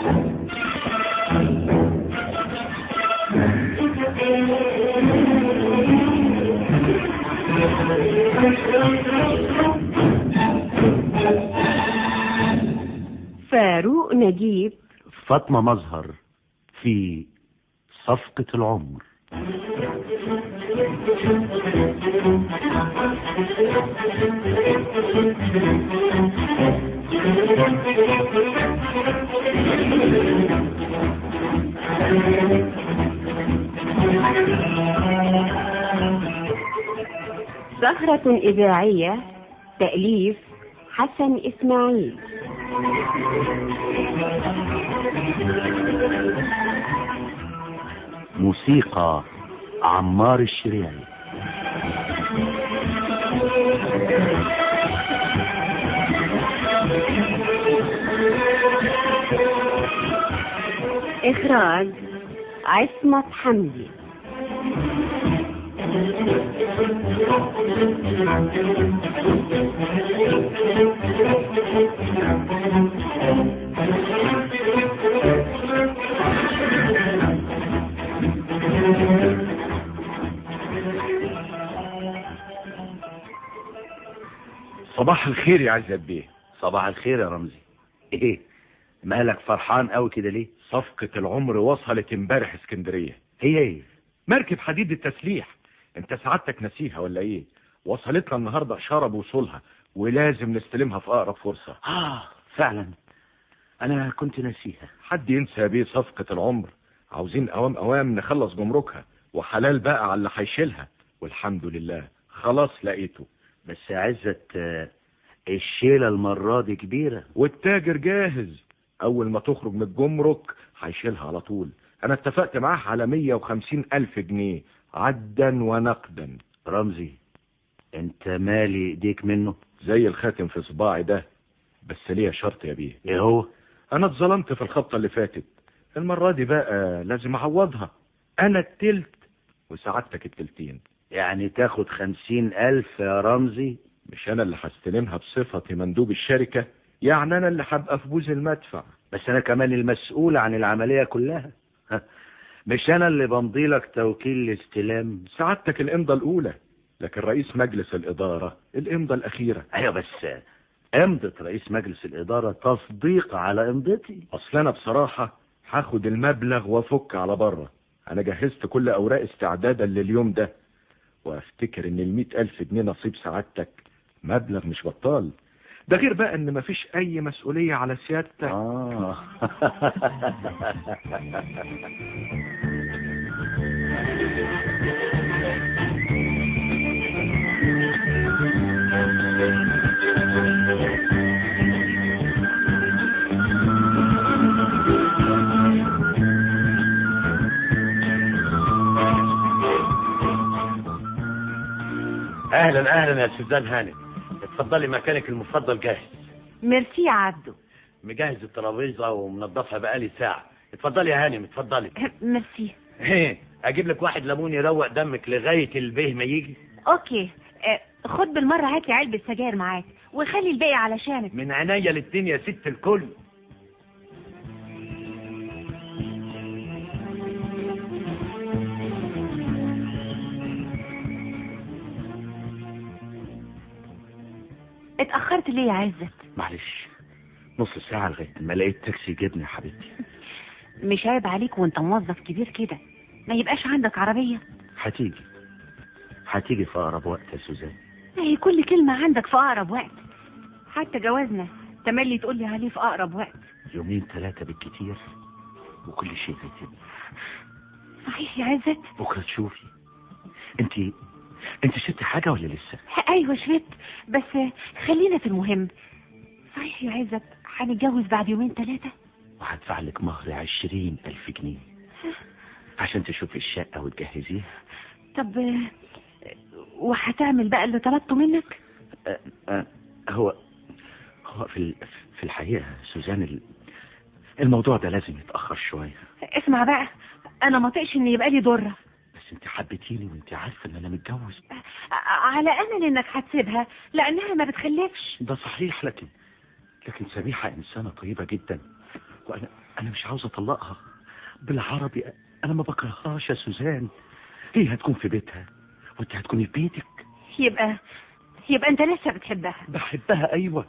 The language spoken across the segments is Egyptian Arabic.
فاروق نجيب فاطمة مظهر في صفقة العمر سهرة إذاعية تأليف حسن إسماعيل موسيقى عمار الشريعي إخراج عصمت حمدي صباح الخير يا عزت بيه صباح الخير يا رمزي ايه مالك فرحان قوي كده ليه صفقة العمر وصلت امبارح اسكندرية هي ايه مركب حديد التسليح انت سعادتك نسيها ولا ايه وصلتنا النهاردة اشارة بوصولها ولازم نستلمها في اقرب فرصة اه فعلا انا كنت ناسيها حد ينسى يا بيه صفقة العمر عاوزين اوام اوام نخلص جمركها وحلال بقى على اللي هيشيلها والحمد لله خلاص لقيته بس يا عزت آه، الشيلة المرة دي كبيرة والتاجر جاهز اول ما تخرج من الجمرك هيشيلها على طول انا اتفقت معاه على 150 الف جنيه عدا ونقدا رمزي انت مالي ايديك منه زي الخاتم في صباعي ده بس ليا شرط يا بيه ايه هو انا اتظلمت في الخبطة اللي فاتت المرة دي بقى لازم اعوضها انا التلت وسعادتك التلتين يعني تاخد خمسين الف يا رمزي مش انا اللي هستلمها بصفتي مندوب الشركة يعني انا اللي هبقى في بوز المدفع بس انا كمان المسؤول عن العملية كلها ها، مش انا اللي بمضي لك توكيل الاستلام سعادتك الامضة الاولى لكن رئيس مجلس الادارة الامضة الاخيرة ايوه بس امضة رئيس مجلس الادارة تصديق على امضتي اصل انا بصراحة هاخد المبلغ وافك على بره انا جهزت كل اوراق استعدادا لليوم ده وافتكر ان المئة الف جنيه نصيب سعادتك مبلغ مش بطال ده غير بقى ان مفيش اي مسؤولية على سيادتك آه. اهلا اهلا يا سوزان هانم اتفضلي مكانك المفضل جاهز ميرسي يا عبدو مجهز الترابيزه ومنضفها بقالي ساعه اتفضلي يا هانم اتفضلي ميرسي ايه اجيب لك واحد ليمون يروق دمك لغايه البيه ما يجي اوكي آه، خد بالمرة هات لي علبة سجاير معاك وخلي الباقي علشانك من عينيا الاتنين يا ست الكل اتأخرت ليه يا عزت معلش نص ساعة لغاية ما لقيت تاكسي يجيبني يا حبيبتي مش عيب عليك وانت موظف كبير كده ما يبقاش عندك عربية هتيجي هتيجي في أقرب وقت يا سوزان ما هي كل كلمة عندك في أقرب وقت حتى جوازنا تملي تقول لي عليه في أقرب وقت يومين ثلاثة بالكتير وكل شيء هيتم صحيح يا عزت بكرة تشوفي انت انت شفتي حاجة ولا لسه ايوه شربت بس خلينا في المهم صحيح يا عزت هنتجوز بعد يومين ثلاثة وهدفع لك مهر عشرين ألف جنيه عشان تشوفي الشقة وتجهزيها طب آه، وهتعمل بقى اللي طلبته منك أه أه هو هو في ال- في الحقيقة سوزان ال- الموضوع ده لازم يتأخر شوية اسمع بقى انا ما طقش ان يبقى لي ضره بس انت حبيتيني وانت عارفة ان انا متجوز ع- على امل انك هتسيبها لانها ما بتخلفش ده صحيح لكن لكن سميحة انسانة طيبة جدا وانا انا مش عاوز اطلقها بالعربي انا ما بكرههاش يا سوزان هي هتكون في بيتها وانت هتكوني في بيتك يبقى يبقى انت لسه بتحبها بحبها ايوه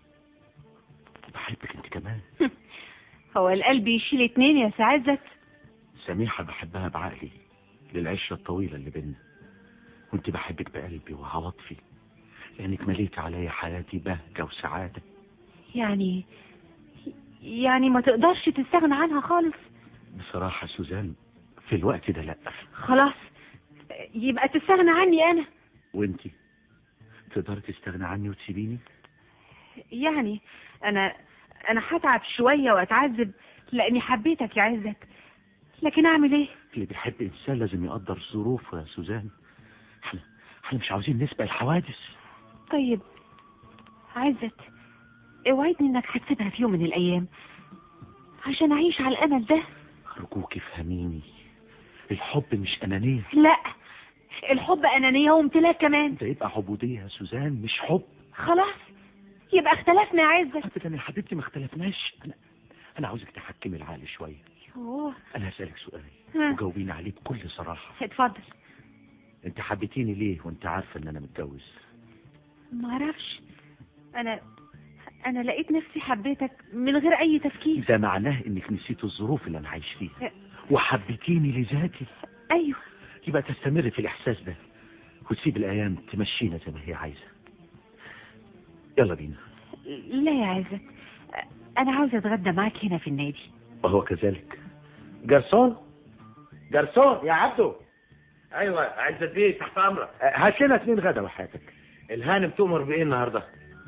بحبك انت كمان هو القلب يشيل اتنين يا سعزت سميحة بحبها بعقلي للعشرة الطويلة اللي بينا وانت بحبك بقلبي وعواطفي لانك مليت عليا حياتي بهجة وسعادة يعني يعني ما تقدرش تستغنى عنها خالص بصراحة سوزان في الوقت ده لا خلاص يبقى تستغنى عني انا وانت تقدري تستغنى عني وتسيبيني يعني انا انا هتعب شوية واتعذب لاني حبيتك يا عزت لكن اعمل ايه اللي بيحب انسان لازم يقدر ظروفه يا سوزان احنا احنا مش عاوزين نسبق الحوادث طيب عزت اوعدني انك هتسيبها في يوم من الايام عشان اعيش على الامل ده ارجوك افهميني الحب مش انانية لا الحب انانية وامتلاك كمان ده يبقى عبودية يا سوزان مش حب خلاص يبقى اختلفنا يا عزت ابدا يا حبيبتي ما اختلفناش انا انا عاوزك تحكمي العقل شويه أوه. انا هسالك سؤال ها. وجاوبيني عليه بكل صراحه اتفضل انت حبيتيني ليه وانت عارفه ان انا متجوز ما اعرفش انا انا لقيت نفسي حبيتك من غير اي تفكير ده معناه انك نسيت الظروف اللي انا عايش فيها وحبيتيني لذاتي ايوه يبقى تستمر في الاحساس ده وتسيب الايام تمشينا زي ما هي عايزه يلا بينا لا يا عزت انا عاوزه اتغدى معاك هنا في النادي وهو كذلك جرسون جرسون يا عبدو ايوه عزت بيه تحت امرك هات لنا اتنين غدا وحياتك الهانم تؤمر بايه النهارده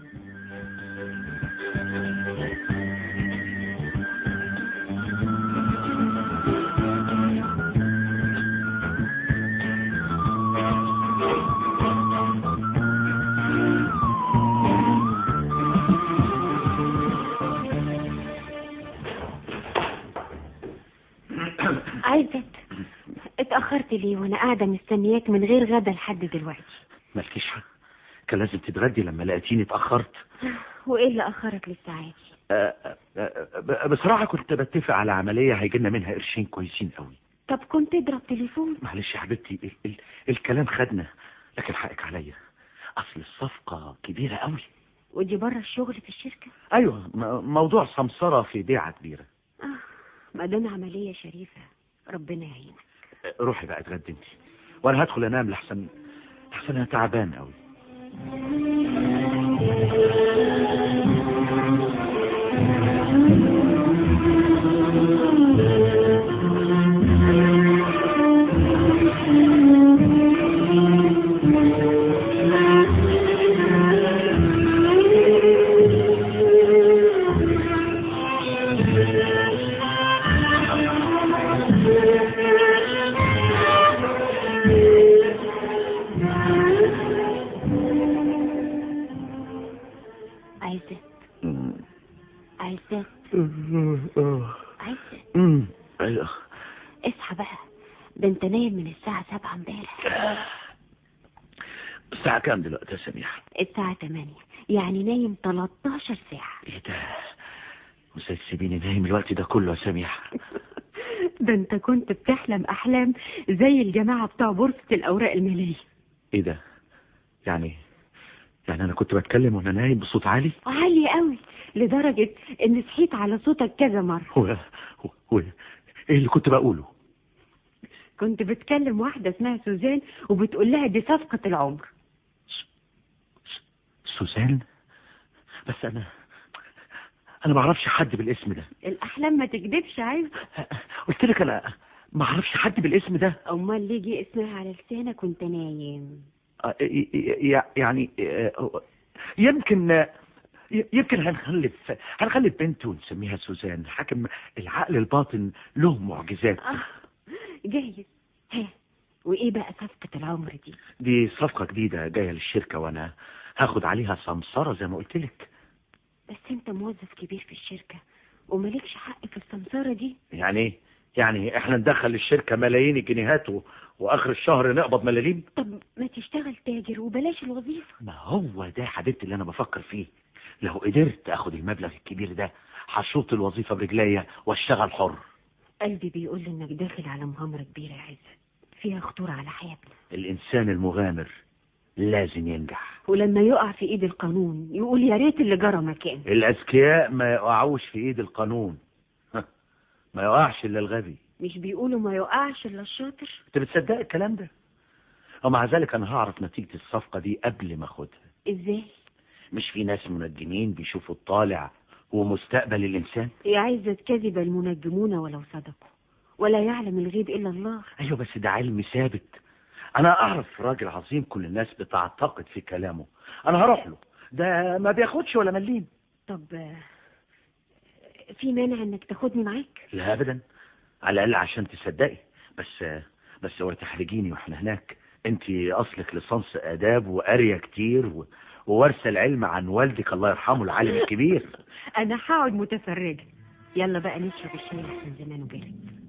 عزت اتأخرت ليه وانا قاعدة مستنياك من غير غدا لحد دلوقتي مالكيش حق كان لازم تتغدي لما لقيتيني اتاخرت وايه اللي اخرك للساعات دي آه، آه، آه، بصراحه كنت بتفق على عمليه هيجي لنا منها قرشين كويسين قوي طب كنت اضرب تليفون معلش يا حبيبتي ال ال الكلام خدنا لكن حقك عليا اصل الصفقة كبيرة قوي ودي بره الشغل في الشركة ايوه م- موضوع سمسرة في بيعة كبيرة اه ما دام عملية شريفة ربنا يعينك روحي بقى اتغدي انت وانا هدخل انام لحسن لحسن انا تعبان قوي عزت عزت عزت أمم، ايوه اصحى بقى ده انت نايم من الساعة سبعة امبارح الساعة كام دلوقتي يا سميحة؟ الساعة تمانية يعني نايم 13 ساعة ايه ده؟ وازاي تسيبيني نايم الوقت ده كله يا سميحة؟ ده انت كنت بتحلم احلام زي الجماعة بتوع بورصة الاوراق المالية ايه ده؟ يعني يعني انا كنت بتكلم وانا نايم بصوت عالي؟ عالي قوي لدرجة ان صحيت على صوتك كذا مرة هو هو, هو ايه اللي كنت بقوله؟ كنت بتكلم واحدة اسمها سوزان وبتقول لها دي صفقة العمر سوزان؟ بس انا انا ما اعرفش حد بالاسم ده الاحلام ما تكذبش عايز قلت لك انا ما اعرفش حد بالاسم ده امال ليه جه اسمها على لسانك وانت نايم آه، ي- ي- يعني آه، يمكن آه، ي- يمكن هنخلف هنخلف بنت ونسميها سوزان حاكم العقل الباطن له معجزات اه جايز ها وايه بقى صفقة العمر دي دي صفقة جديدة جاية للشركة وانا هاخد عليها سمسرة زي ما قلت لك بس انت موظف كبير في الشركة ومالكش حق في السمسارة دي يعني ايه يعني احنا ندخل الشركة ملايين الجنيهات و... واخر الشهر نقبض ملاليم طب ما تشتغل تاجر وبلاش الوظيفة ما هو ده يا حبيبتي اللي انا بفكر فيه لو قدرت اخد المبلغ الكبير ده هشوط الوظيفة برجليا واشتغل حر قلبي بيقول لي انك داخل على مغامرة كبيرة يا عزت فيها خطورة على حياتنا الانسان المغامر لازم ينجح ولما يقع في ايد القانون يقول يا ريت اللي جرى مكان الاذكياء ما يقعوش في ايد القانون ما يقعش الا الغبي مش بيقولوا ما يقعش الا الشاطر انت بتصدق الكلام ده ومع ذلك انا هعرف نتيجة الصفقة دي قبل ما اخدها ازاي مش في ناس منجمين بيشوفوا الطالع ومستقبل الانسان يا عزت كذب المنجمون ولو صدقوا ولا يعلم الغيب الا الله ايوه بس ده علم ثابت انا اعرف راجل عظيم كل الناس بتعتقد في كلامه انا هروح له ده ما بياخدش ولا مليم طب آه، في مانع انك تاخدني معاك لا ابدا على الاقل عشان تصدقي بس بس اوعي تحرجيني واحنا هناك انت اصلك لصنص اداب وقاريه كتير و... ووارثه العلم عن والدك الله يرحمه العالم الكبير انا هقعد متفرجة يلا بقى نشرب الشاي احسن زمانه بارد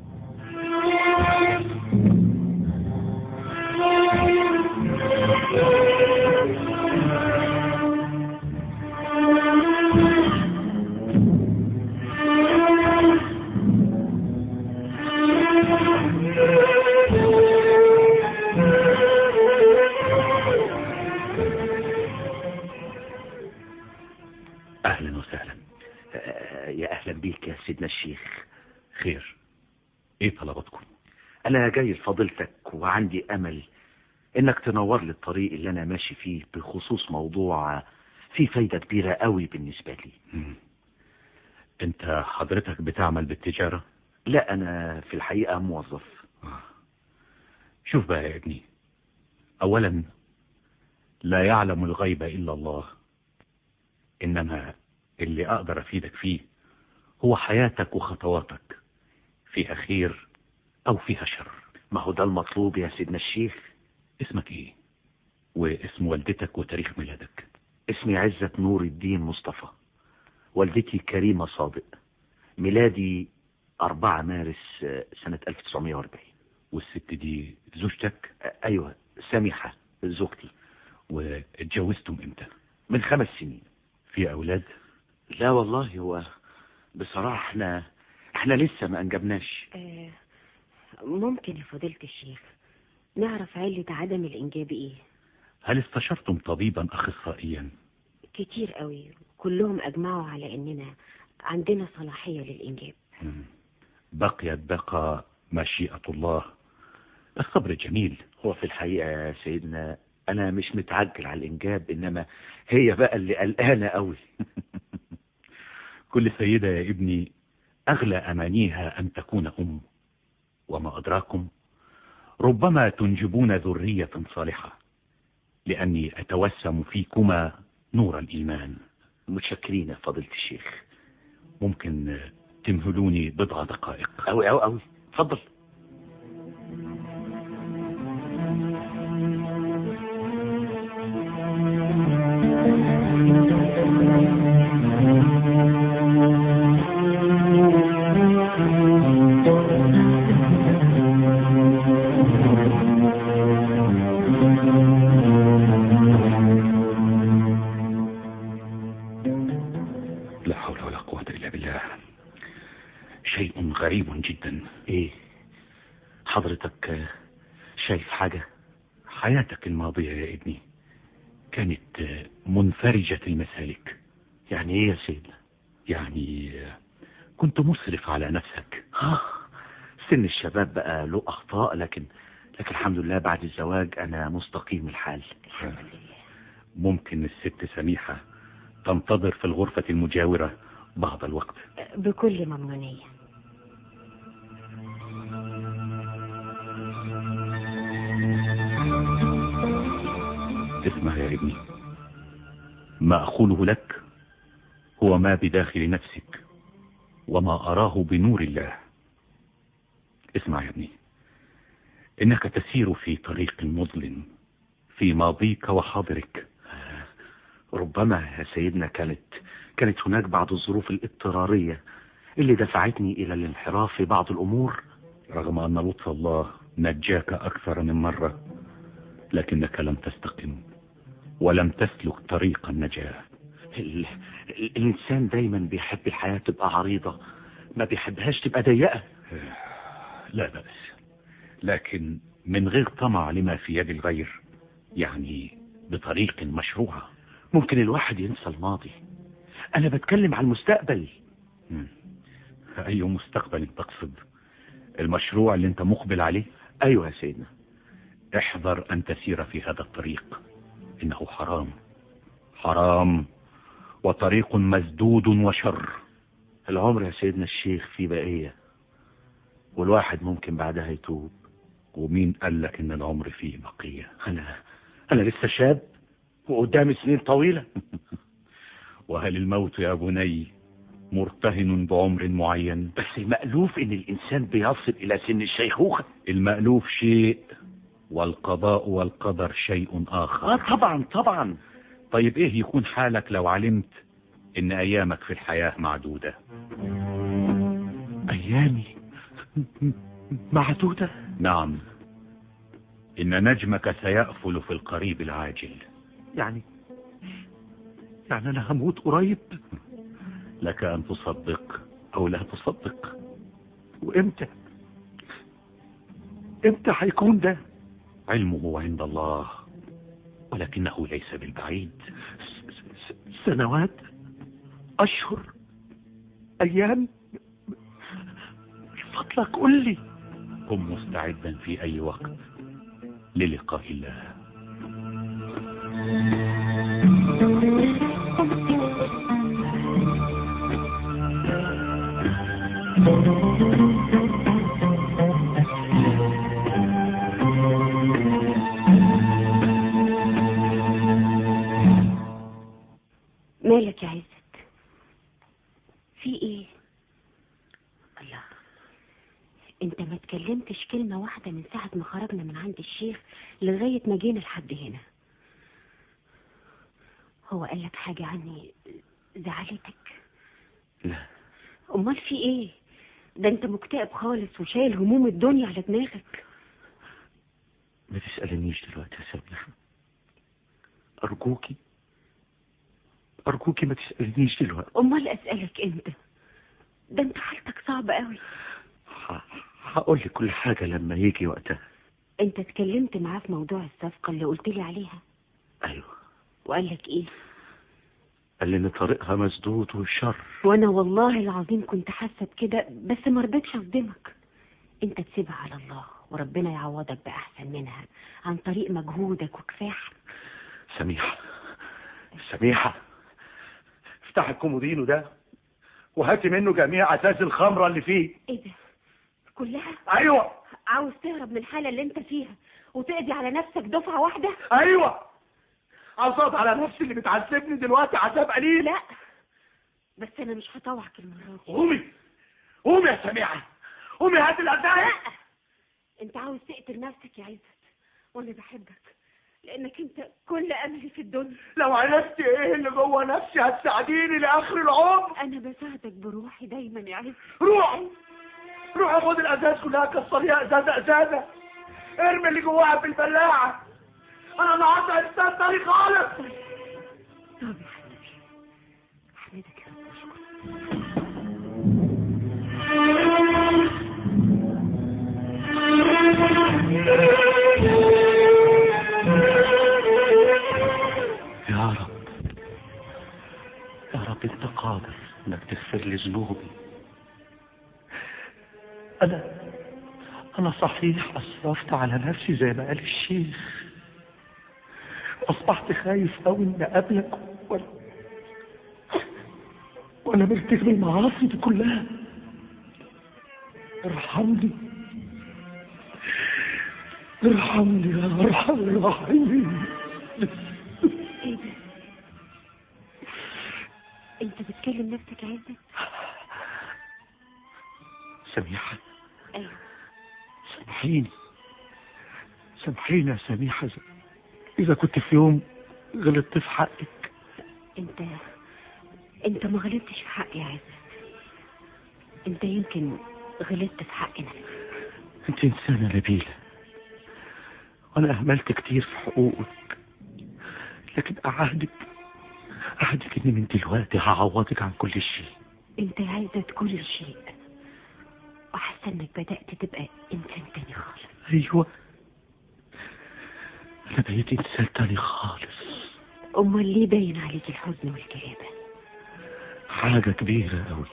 اهلا وسهلا آه، يا اهلا بيك يا سيدنا الشيخ خير ايه طلباتكم انا جاي لفضيلتك وعندي امل انك تنور لي الطريق اللي انا ماشي فيه بخصوص موضوع فيه فايدة كبيرة قوي بالنسبة لي مم. انت حضرتك بتعمل بالتجارة لا انا في الحقيقة موظف شوف بقى يا ابني اولا لا يعلم الغيب الا الله انما اللي اقدر افيدك فيه هو حياتك وخطواتك فيها خير او فيها شر ما هو ده المطلوب يا سيدنا الشيخ اسمك ايه واسم والدتك وتاريخ ميلادك اسمي عزة نور الدين مصطفى والدتي كريمة صادق ميلادي 4 مارس آه، سنة 1940 والست دي زوجتك آه، أيوة سامحة زوجتي واتجوزتم امتى من خمس سنين في اولاد لا والله هو بصراحة احنا احنا لسه ما انجبناش آه، ممكن يا فضيلة الشيخ نعرف علة عدم الإنجاب إيه هل استشرتم طبيبا اخصائيا كتير قوي كلهم أجمعوا على إننا عندنا صلاحية للإنجاب مم. بقيت بقى مشيئة الله الصبر جميل هو في الحقيقة يا سيدنا انا مش متعجل على الانجاب انما هي بقى اللي قلقانة قوي كل سيدة يا ابني أغلى أمانيها أن تكون أم وما أدراكم ربما تنجبون ذرية صالحة لأني أتوسم فيكما نور الإيمان متشكرين يا فضيلة الشيخ ممكن تمهلوني بضع دقائق قوي قوي قوي اتفضل لا حول ولا قوة إلا بالله شيء غريب جدا ايه حضرتك آه، شايف حاجة حياتك الماضية يا ابني كانت منفرجة المسالك يعني ايه يا سيدنا يعني كنت مسرف على نفسك آه، سن الشباب بقى له اخطاء لكن لكن الحمد لله بعد الزواج انا مستقيم الحال الحمد لله ممكن الست سميحة تنتظر في الغرفة المجاورة بعض الوقت بكل ممنونية اسمع يا ابني ما أقوله لك هو ما بداخل نفسك وما أراه بنور الله اسمع يا ابني إنك تسير في طريق مظلم في ماضيك وحاضرك ربما يا سيدنا كانت كانت هناك بعض الظروف الاضطرارية اللي دفعتني الى الانحراف في بعض الامور رغم أن لطف الله نجاك أكثر من مرة لكنك لم تستقم ولم تسلك طريق النجاة ال... الإنسان دايما بيحب الحياة تبقى عريضة ما بيحبهاش تبقى ضيقة لا بأس لكن من غير طمع لما في يد الغير يعني بطريق مشروعة ممكن الواحد ينسى الماضي أنا بتكلم عن المستقبل مم. أي مستقبل تقصد المشروع اللي انت مقبل عليه أيوة يا سيدنا احذر أن تسير في هذا الطريق إنه حرام حرام وطريق مسدود وشر العمر يا سيدنا الشيخ فيه بقية والواحد ممكن بعدها يتوب ومين قال لك إن العمر فيه بقية أنا أنا لسه شاب وقدامي سنين طويلة وهل الموت يا بني مرتهن بعمر معين بس المألوف إن الإنسان بيصل إلى سن الشيخوخة المألوف شيء والقضاء والقدر شيء آخر آه طبعا طبعا طيب إيه يكون حالك لو علمت إن أيامك في الحياة معدودة أيامي معدودة نعم إن نجمك سيأفل في القريب العاجل يعني يعني أنا هموت قريب لك أن تصدق أو لا تصدق وإمتى إمتى هيكون ده علمه عند الله ولكنه ليس بالبعيد س- س- سنوات أشهر أيام من فضلك قل لي كن مستعدا في أي وقت للقاء الله مالك يا عزت في ايه الله انت ما اتكلمتش كلمة واحدة من ساعة ما خرجنا من عند الشيخ لغاية ما جينا لحد هنا هو قال لك حاجة عني زعلتك لا امال في ايه ده انت مكتئب خالص وشايل هموم الدنيا على دماغك ما تسألنيش دلوقتي يا سميحة أرجوكي أرجوكي ما تسألنيش دلوقتي امال اسألك انت ده انت حالتك صعبة قوي ه- هقول لك كل حاجة لما يجي وقتها انت اتكلمت معاه في موضوع الصفقة اللي قلت لي عليها أيوه وقال لك ايه قال لي إن طريقها مسدود والشر وانا والله العظيم كنت حاسه بكده بس ما رضيتش اصدمك انت تسيبها على الله وربنا يعوضك باحسن منها عن طريق مجهودك وكفاحك سميحة سميحة افتح الكومودينو ده وهاتي منه جميع أساس الخمرة اللي فيه ايه ده كلها أيوه عاوز تهرب من الحاله اللي انت فيها وتقضي على نفسك دفعه واحده أيوه عصاد على نفسي اللي بتعذبني دلوقتي عذاب قليل لا بس انا مش هطوعك المره دي قومي قومي يا سميحة قومي هاتي الأداية لا انت عاوز تقتل نفسك يا عزت وانا بحبك لانك انت كل املي في الدنيا لو عرفت ايه اللي جوه نفسي هتساعديني لاخر العمر انا بساعدك بروحي دايما يا عزت روحي روحي خد الازاز كلها كسريها ازازه ازازه ارمي اللي جواها في البلاعه انا النهارده هستنى خالص طب يا حبيبي احمدك يا رب واشكرك يا رب يا رب انت قادر انك تغفر لي ذنوبي انا انا صحيح اسرفت على نفسي زي ما قال الشيخ اصبحت خايف قوي ان اقابلك ولا وانا مرتكب المعاصي دي كلها ارحمني ارحمني يا ارحم الراحمين ايه ده انت بتكلم نفسك يا عزت سميحة ايوه سامحيني سامحيني يا سميحة إذا كنت في يوم غلطت في حقك انت انت ما غلطتش في حقي يا عزت انت يمكن غلطت في حق نفسك أنت إنسانة نبيلة وأنا أهملت كتير في حقوقك لكن أعهدك أعدك إني من دلوقتي هعوضك عن كل شيء انت يا عزت كل شيء وحاسه انك بدأت تبقى انسان تاني خالص أيوة أنا بقيت إنسان تاني خالص امال ليه باين عليك الحزن والكآبة حاجة كبيرة أوي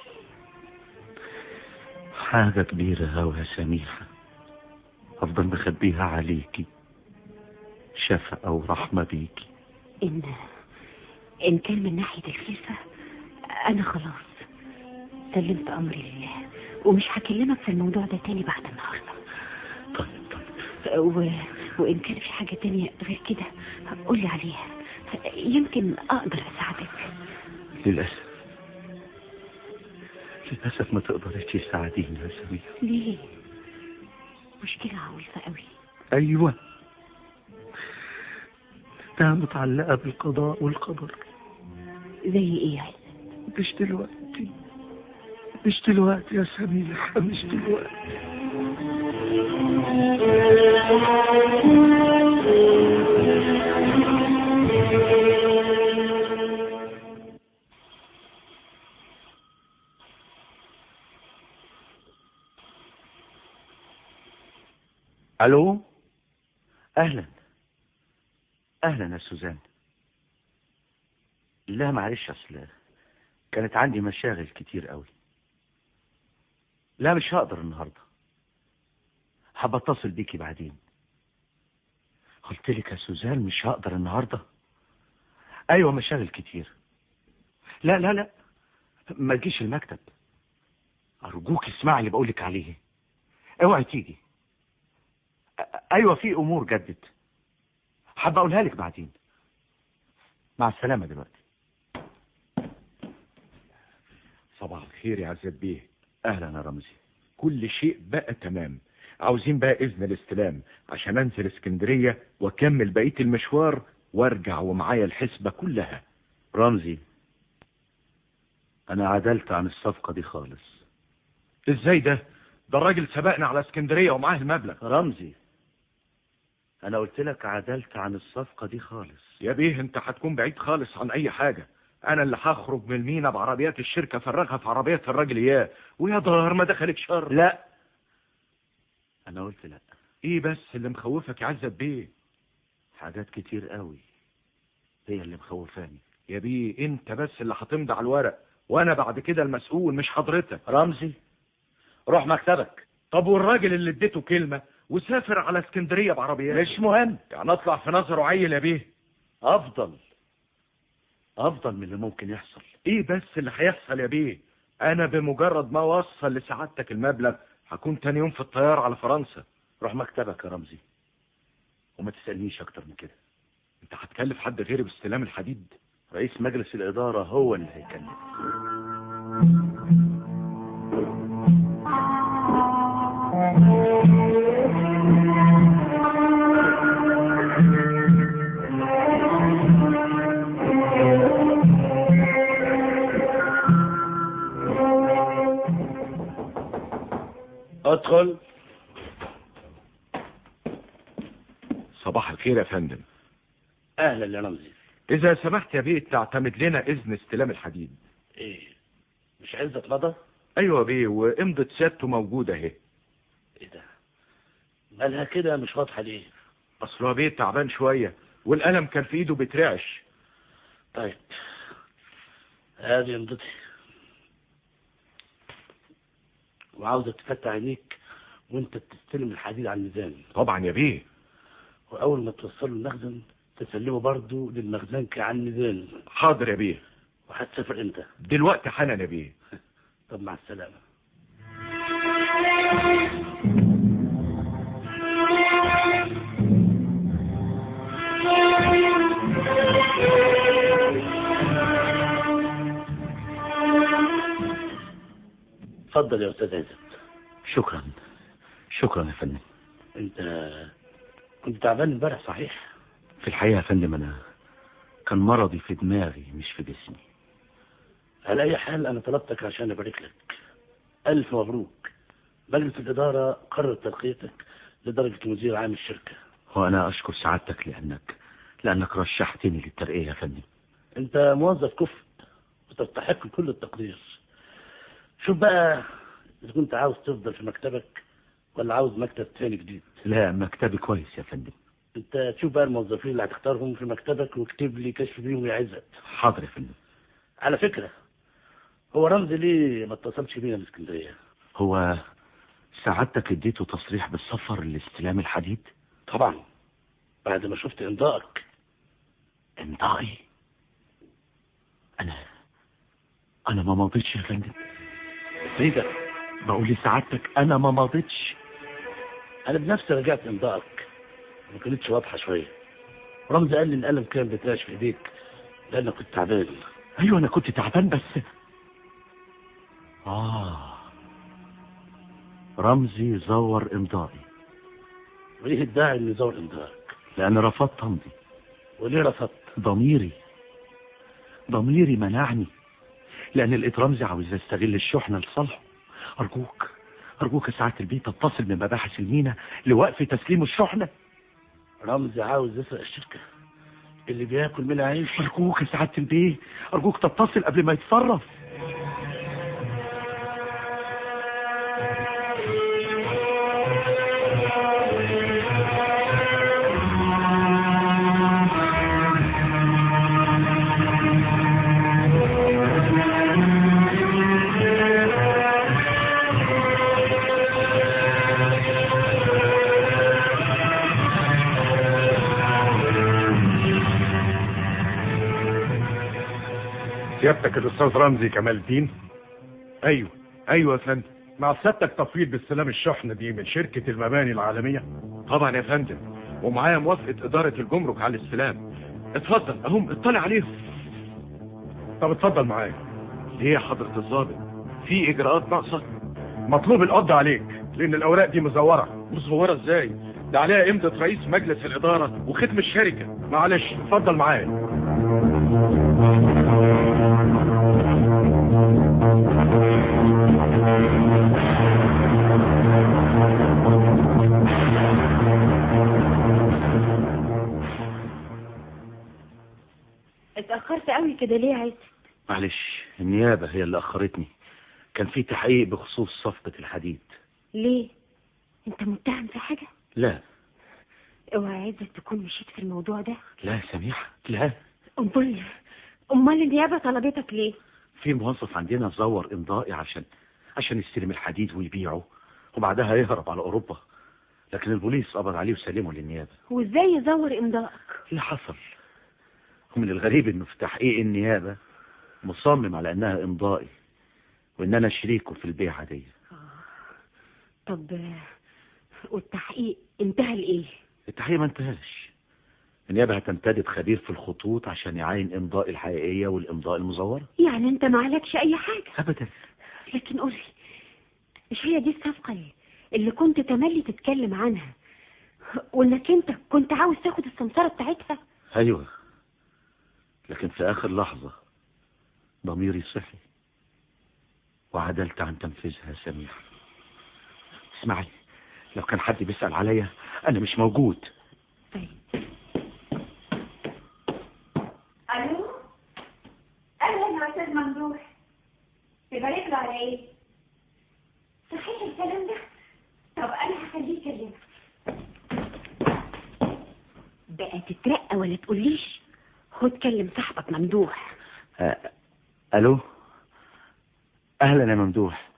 حاجة كبيرة أوي يا سميحة أفضل مخبيها عليكي شفقة ورحمة بيكي ان ان كان من ناحية الخلفة انا خلاص سلمت امري لله ومش هكلمك في الموضوع ده تاني بعد النهارده طيب طيب و... وان كان في حاجة تانية غير كده قولي عليها يمكن اقدر اساعدك للأسف للأسف ما تقدريش تساعديني يا سميحة ليه مشكلة عويصة قوي أيوة ده متعلقة بالقضاء والقدر زي ايه يا عزت مش دلوقتي مش دلوقتي يا سميحة مش دلوقتي الو اهلا اهلا يا سوزان لا معلش اصل كانت عندي مشاغل كتير قوي لا مش هقدر النهارده حابة اتصل بيكي بعدين قلت لك يا سوزان مش هقدر النهارده ايوه مشاغل كتير لا لا لا ما تجيش المكتب ارجوك اسمعي اللي بقولك عليه اوعي تيجي أ- ايوه في امور جدت حابة اقولها لك بعدين مع السلامة دلوقتي صباح الخير يا عزت بيه اهلا يا رمزي كل شيء بقى تمام عاوزين بقى اذن الاستلام عشان انزل اسكندرية واكمل بقية المشوار وارجع ومعايا الحسبة كلها رمزي انا عدلت عن الصفقة دي خالص ازاي ده ده الراجل سبقنا على اسكندرية ومعاه المبلغ رمزي انا قلت لك عدلت عن الصفقة دي خالص يا بيه انت هتكون بعيد خالص عن اي حاجة انا اللي هخرج من المينا بعربيات الشركة فرغها في عربيات الراجل اياه ويا ضهر ما دخلك شر لا انا قلت لا ايه بس اللي مخوفك يا عزت بيه حاجات كتير قوي هي اللي مخوفاني يا بيه انت بس اللي هتمضي على الورق وانا بعد كده المسؤول مش حضرتك رمزي روح مكتبك طب والراجل اللي اديته كلمة وسافر على اسكندرية بعربيات مش مهم يعني اطلع في نظره عيل يا بيه افضل افضل من اللي ممكن يحصل ايه بس اللي هيحصل يا بيه انا بمجرد ما اوصل لسعادتك المبلغ هكون تاني يوم في الطيارة على فرنسا روح مكتبك يا رمزي وما تسألنيش اكتر من كده انت هتكلف حد غيري باستلام الحديد رئيس مجلس الادارة هو اللي هيكلمك ادخل صباح الخير يا فندم اهلا يا رمزي اذا سمحت يا بيه تعتمد لنا اذن استلام الحديد ايه مش عزت مضى ايوه يا بيه وامضة سيادته موجودة اهي ايه ده مالها كده مش واضحه ليه اصل هو بيه تعبان شوية والقلم كان في ايده بيترعش طيب هذه امضتي وعاوزك تفتح عينيك وانت بتستلم الحديد على الميزان طبعا يا بيه واول ما توصله المخزن تسلمه برضه للمخزنك على الميزان حاضر يا بيه وهتسافر امتى دلوقتي حالا يا بيه طب مع السلامه اتفضل يا استاذ عزت شكرا شكرا يا فندم انت كنت تعبان امبارح صحيح في الحقيقة يا فندم أنا كان مرضي في دماغي مش في جسمي على اي حال انا طلبتك عشان ابارك لك الف مبروك مجلس الاداره قرر ترقيتك لدرجه مدير عام الشركه وأنا أشكر سعادتك لأنك لأنك رشحتني للترقية يا فندم انت موظف كفء وتستحق كل التقدير شوف بقى اذا كنت عاوز تفضل في مكتبك ولا عاوز مكتب تاني جديد لا مكتبي كويس يا فندم انت تشوف بقى الموظفين اللي هتختارهم في مكتبك واكتب لي كشف بيهم يا عزت حاضر يا فندم على فكرة هو رمزي ليه ما اتصلش بينا من اسكندرية هو سعادتك اديته تصريح بالسفر لاستلام الحديد طبعا بعد ما شفت امضائك امضائي انا انا ما مضيتش يا فندم فريدة بقول لسعادتك انا ما مضيتش انا بنفسي رجعت امضائك ما كانتش واضحة شوية رمزي قال لي القلم كان بيتراش في ايديك لانك كنت تعبان ايوه انا كنت تعبان بس اه رمزي زور امضائي وايه الداعي انه يزور امضائك لان رفضت امضي وليه رفضت ضميري ضميري منعني لان لقيت رمزي عاوز يستغل الشحنه لصالحه ارجوك ارجوك يا سعاده البيت اتصل بمباحث المينا لوقف تسليم الشحنه رمزي عاوز يسرق الشركة اللي بياكل منها عيش ارجوك يا سعاده البيت ارجوك تتصل قبل ما يتصرف سيادتك الاستاذ رمزي كمال الدين ايوه ايوه يا فندم مع سيادتك تفويض باستلام الشحنه دي من شركه المباني العالميه طبعا يا فندم ومعايا موافقه اداره الجمرك على الاستلام اتفضل اهم اطلع عليهم طب اتفضل معايا ليه يا حضره الضابط في اجراءات ناقصه مطلوب القبض عليك لان الاوراق دي مزوره مزوره ازاي ده عليها امضه رئيس مجلس الاداره وختم الشركه معلش اتفضل معايا اتأخرت قوي كده ليه يا عزت معلش النيابه هي اللي اخرتني كان في تحقيق بخصوص صفقه الحديد ليه انت متهم في حاجة لا اوعى يا عزت تكون مشيت في الموضوع ده لا يا سميحه لا امال امال النيابة طلبتك ليه في موظف عندنا زور امضائي عشان عشان يستلم الحديد ويبيعه وبعدها يهرب على اوروبا لكن البوليس قبض عليه وسلمه للنيابه وازاي يزور امضائك اللي حصل ومن الغريب انه في تحقيق النيابه مصمم على انها امضائي وان انا شريكه في البيعه دي طب آه، والتحقيق انتهى لايه التحقيق ما انتهاش النيابه هتنتدب خبير في الخطوط عشان يعاين امضاء الحقيقيه والامضاء المزوره يعني انت ما عليكش اي حاجة ابدا لكن قولي مش هي دي الصفقة اللي- اللي كنت تملي تتكلم عنها وانك انت كنت عاوز تاخد السمسرة بتاعتها ايوه لكن في اخر لحظه ضميري صحي وعدلت عن تنفيذها يا سميح اسمعي لو كان حد بيسأل عليا انا مش موجود طيب الو اهلا يا استاذ ممدوح تبارك له على ايه صحيح الكلام ده طب انا هخليه يكلمك بقى تترقى ولا تقوليش خد كلم صاحبك ممدوح آه، الو اهلا يا ممدوح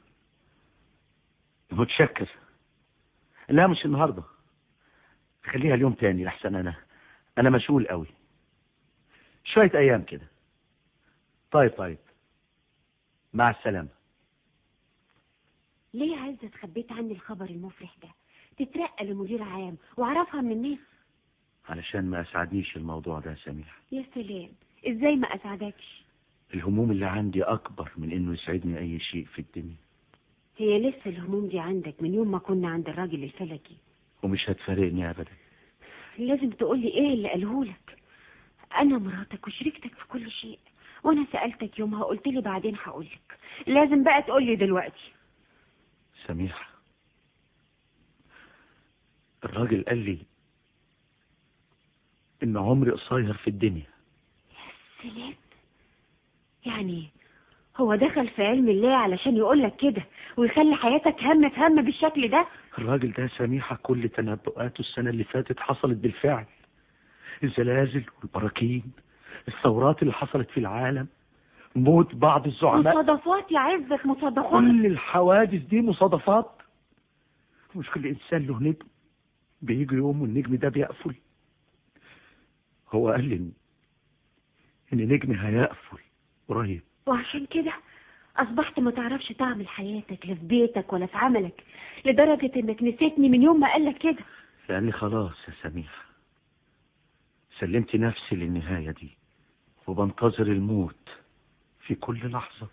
متشكر لا مش النهارده خليها اليوم تاني لحسن انا انا مشغول قوي شويه ايام كده طيب طيب مع السلامه ليه عايزة تخبيت عني الخبر المفرح ده تترقى لمدير عام واعرفها من الناس علشان ما اسعدنيش الموضوع ده يا سميح يا سلام ازاي ما اسعدكش الهموم اللي عندي اكبر من انه يسعدني اي شيء في الدنيا هي لسه الهموم دي عندك من يوم ما كنا عند الراجل الفلكي ومش هتفارقني ابدا لازم تقولي ايه اللي قالهولك انا مراتك وشريكتك في كل شيء وانا سألتك يومها قلت لي بعدين هقولك لازم بقى تقولي دلوقتي سميح الراجل قال لي ان عمري قصير في الدنيا سلام يعني هو دخل في علم الله علشان يقولك كده ويخلي حياتك هم في هم بالشكل ده الراجل ده سميحة كل تنبؤاته السنة اللي فاتت حصلت بالفعل الزلازل والبراكين الثورات اللي حصلت في العالم موت بعض الزعماء مصادفات يا عزت مصادفات كل الحوادث دي مصادفات مش كل إنسان له نجم بيجي يوم والنجم ده بيقفل هو قال لي إن إن نجمي هيقفل قريب وعشان كده أصبحت ما تعرفش تعمل حياتك لا في بيتك ولا في عملك لدرجة إنك نسيتني من يوم ما قالك كده لأني خلاص يا سميحة سلمت نفسي للنهاية دي وبنتظر الموت في كل لحظة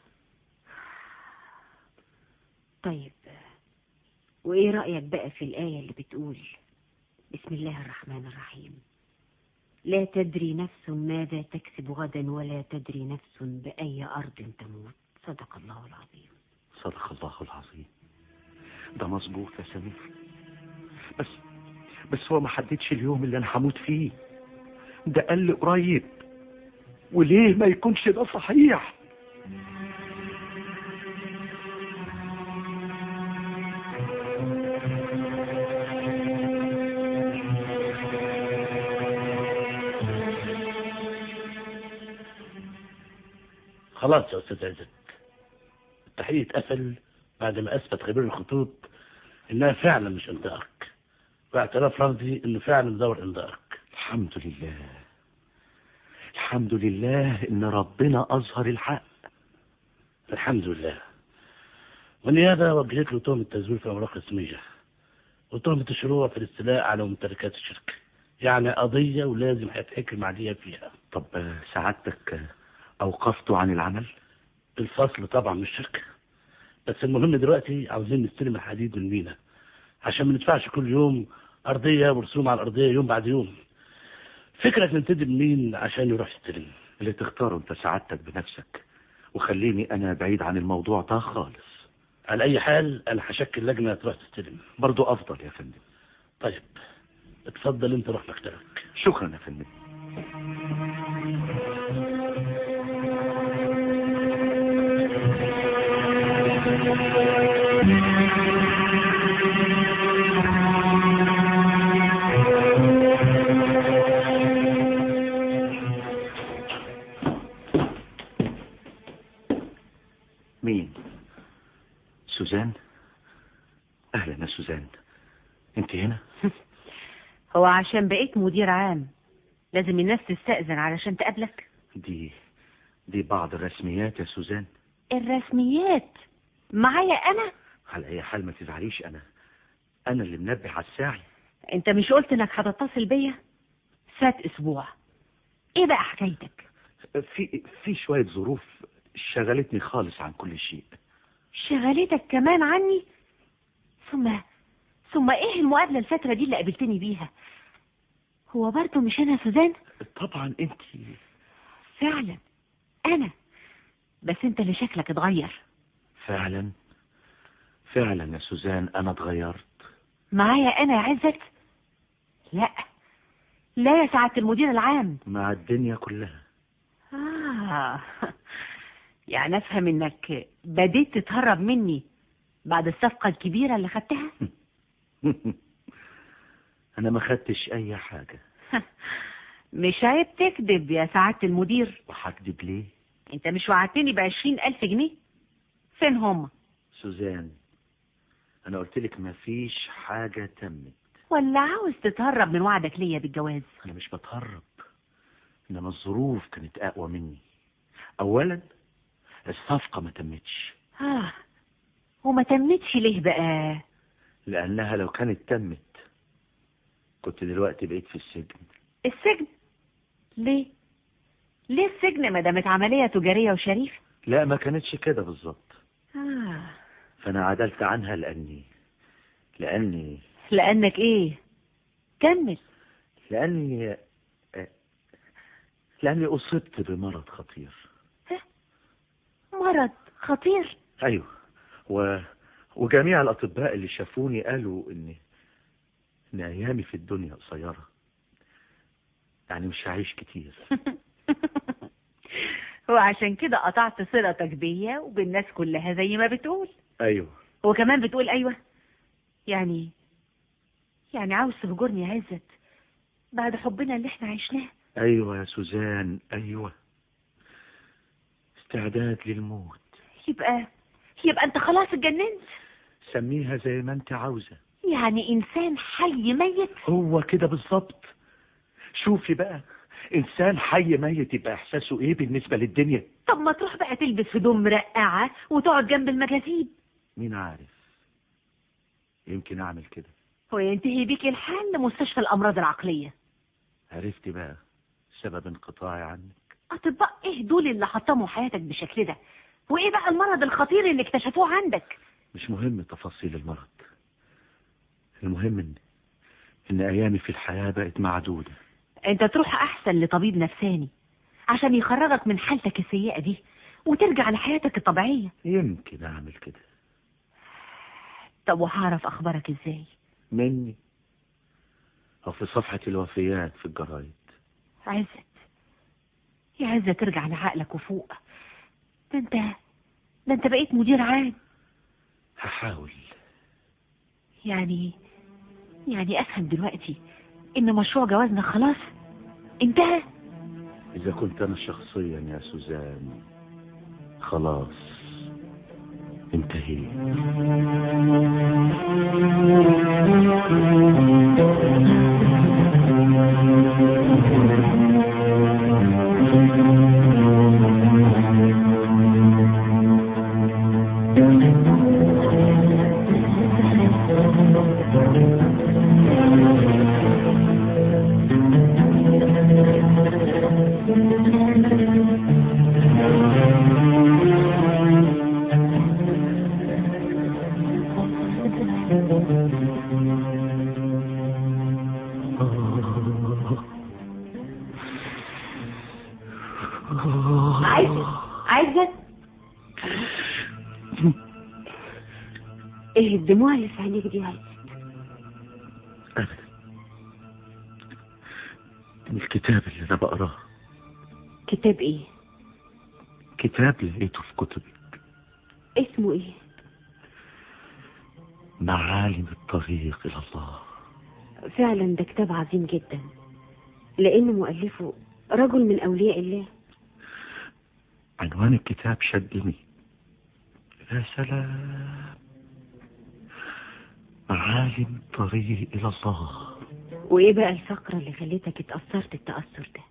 طيب وإيه رأيك بقى في الآية اللي بتقول بسم الله الرحمن الرحيم لا تدري نفس ماذا تكسب غدا ولا تدري نفس بأي أرض تموت صدق الله العظيم صدق الله العظيم ده مظبوط يا سمير بس بس هو ما حددش اليوم اللي انا هموت فيه ده قال لي قريب وليه ما يكونش ده صحيح خلاص يا أستاذ عزت التحقيق اتقفل بعد ما أثبت خبير الخطوط إنها فعلا مش إنذارك باعتراف رمزي إنه فعلا دور إنذارك الحمد لله الحمد لله ان ربنا اظهر الحق الحمد لله والنيابة وجهت له تهمة تزوير في أوراق رسمية وتهمة الشروع في الاستيلاء على ممتلكات الشركة يعني قضية ولازم هيتحكم عليها فيها طب آه، سعادتك آه، اوقفته عن العمل الفصل طبعا من الشركة بس المهم دلوقتي عاوزين نستلم الحديد من المينا عشان ما ندفعش كل يوم أرضية ورسوم على الأرضية يوم بعد يوم فكرة ننتدب مين عشان يروح يستلم اللي تختاره انت سعادتك بنفسك وخليني انا بعيد عن الموضوع ده خالص على أي حال أنا هشكل لجنة تروح تستلم برضو افضل يا فندم طيب اتفضل أنت روح مكتبك شكرا يا فندم مين سوزان اهلا يا سوزان انت هنا هو عشان بقيت مدير عام لازم الناس تستأذن علشان تقابلك دي دي بعض الرسميات يا سوزان الرسميات معايا أنا على اي حال ما تزعليش انا انا اللي منبه على الساعي أنت مش قلت إنك هتتصل بيا فات أسبوع إيه بقى حكايتك في في شويه ظروف شغلتني خالص عن كل شيء شغلتك كمان عني ثم ثم إيه المقابلة الفترة دي اللي قابلتني بيها هو برضه مش أنا سوزان طبعا انت فعلا أنا بس أنت اللي شكلك اتغير فعلا فعلا يا سوزان انا اتغيرت معايا أنا يا عزت لا لا يا سعادة المدير العام مع الدنيا كلها آه يعني أفهم إنك بديت تتهرب مني بعد الصفقة الكبيرة اللي خدتها انا ما خدتش اي حاجه مش عيب تكذب يا سعادة المدير وهكدب ليه انت مش وعدتني بعشرين ألف جنيه فين هم سوزان انا قلت لك ما فيش حاجه تمت ولا عاوز تتهرب من وعدك ليا بالجواز انا مش بتهرب انما الظروف كانت اقوى مني اولا الصفقه ما تمتش آه وما تمتش ليه بقى لانها لو كانت تمت كنت دلوقتي بقيت في السجن السجن ليه ليه السجن ما دامت عملية تجارية وشريفة لا ما كانتش كده بالظبط آه فانا عدلت عنها لاني لاني لأنك إيه كمل لاني لاني اصبت بمرض خطير مرض خطير ايوه و... وجميع الاطباء اللي شافوني قالوا ان ان ايامي في الدنيا قصيره يعني مش هعيش كتير وعشان كده قطعت صلتك بيا وبالناس كلها زي ما بتقول ايوه وكمان بتقول ايوه يعني يعني عاوز تهجرني يا عزت بعد حبنا اللي احنا عشناه ايوه يا سوزان ايوه استعداد للموت يبقى يبقى انت خلاص اتجننت سميها زي ما انت عاوزه يعني انسان حي ميت هو كده بالظبط شوفي بقى انسان حي ميت يبقى احساسه ايه بالنسبه للدنيا طب ما تروح بقى تلبس هدوم مرقعه وتقعد جنب المجاذيب مين عارف يمكن اعمل كده وينتهي بيك الحال لمستشفى الامراض العقليه عرفتي بقى سبب انقطاعي عنك اطباء ايه دول اللي حطموا حياتك بالشكل ده وايه بقى المرض الخطير اللي اكتشفوه عندك مش مهم تفاصيل المرض المهم ان ان ايامي في الحياه بقت معدوده انت تروح احسن لطبيب نفساني عشان يخرجك من حالتك السيئه دي وترجع لحياتك الطبيعيه يمكن اعمل كده طب وهعرف اخبارك ازاي مني او في صفحه الوفيات في الجرايد عزت يا عزت ترجع لعقلك وفوق ده انت ده انت بقيت مدير عام هحاول يعني يعني افهم دلوقتي ان مشروع جوازنا خلاص انتهى اذا كنت انا شخصيا يا سوزان خلاص انتهيت عزت عزت ايه الدموع اللي في عينيك دي يا عزت ابدا الكتاب اللي انا بقراه كتاب ايه كتاب لقيته في كتبك اسمه ايه معالم الطريق الى الله فعلا ده كتاب عظيم جدا لأن مؤلفه رجل من أولياء الله عنوان الكتاب شدني يا سلام معالم طريق إلى الله وإيه بقى الفقرة اللي خلتك اتأثرت التأثر ده